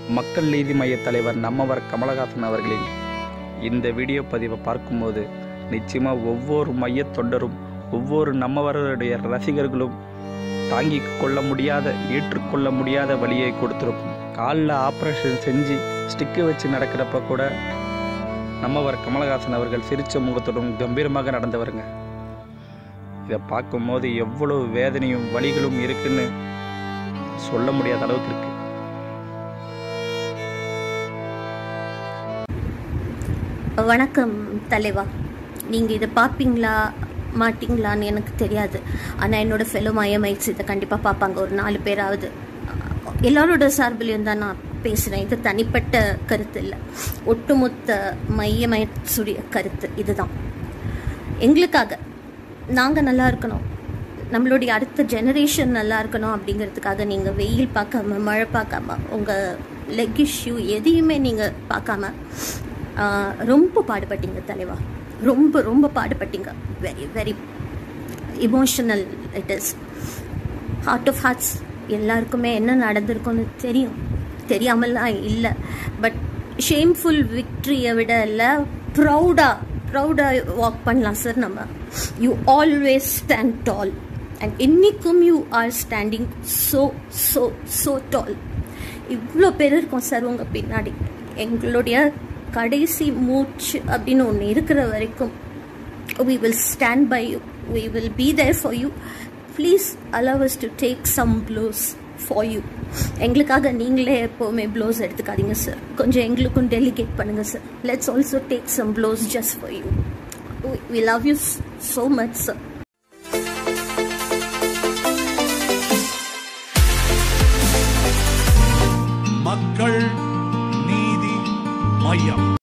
மக்கள் நீதி மைய தலைவர் நம்மவர் கமலஹாசன் அவர்களின் இந்த வீடியோ பதிவை பார்க்கும்போது நிச்சயமாக ஒவ்வொரு மைய தொண்டரும் ஒவ்வொரு நம்மவருடைய ரசிகர்களும் தாங்கிக் கொள்ள முடியாத ஏற்றுக்கொள்ள முடியாத வழியை கொடுத்துருக்கும் காலில் ஆப்ரேஷன் செஞ்சு ஸ்டிக்கு வச்சு நடக்கிறப்ப கூட நம்மவர் கமலஹாசன் அவர்கள் சிரிச்ச முகத்துடன் கம்பீரமாக நடந்தவருங்க இதை பார்க்கும்போது எவ்வளவு வேதனையும் வலிகளும் இருக்குன்னு சொல்ல முடியாத அளவுக்கு இருக்கு வணக்கம் தலைவா நீங்கள் இதை பார்ப்பீங்களா மாட்டீங்களான்னு எனக்கு தெரியாது ஆனால் என்னோட ஃபெலோ மயமைட்ஸ் இதை கண்டிப்பாக பார்ப்பாங்க ஒரு நாலு பேராவது எல்லாரோட சார்பிலையும் தான் நான் பேசுகிறேன் இது தனிப்பட்ட கருத்து இல்லை ஒட்டுமொத்த மையமைட்ஸுடைய கருத்து இதுதான் எங்களுக்காக நாங்கள் நல்லா இருக்கணும் நம்மளுடைய அடுத்த ஜெனரேஷன் நல்லா இருக்கணும் அப்படிங்கிறதுக்காக நீங்கள் வெயில் பார்க்காம மழை பார்க்காம உங்கள் லெக் இஷ்யூ எதையுமே நீங்கள் பார்க்காம ஆஹ், ரொம்ப பாடுபட்டீங்க தலைவா ரொம்ப ரொம்ப பாடுபட்டீங்க very very emotional it is heart of hearts எல்லாருக்குமே என்ன நடந்திருக்கும்னு தெரியும் தெரியாமலாம் இல்லை பட் ஷேம்ஃபுல் விக்ட்ரியை விட இல்லை ப்ரௌடாக ப்ரௌடாக வாக் பண்ணலாம் சார் நம்ம you always stand tall and இன்னைக்கும் you are standing so so so tall இவ்வளோ பேர் இருக்கோம் சார் உங்கள் பின்னாடி எங்களுடைய கடைசி மூச்சு அப்படின்னு ஒன்று இருக்கிற வரைக்கும் we will stand by you we will be there for you please allow us to take some blows for you எங்களுக்காக நீங்களே எப்போவுமே ப்ளோஸ் எடுத்துக்காதீங்க சார் கொஞ்சம் எங்களுக்கும் டெலிகேட் பண்ணுங்க sir let's also take some blows just for you we love you so much sir Makkal Needhi மையம்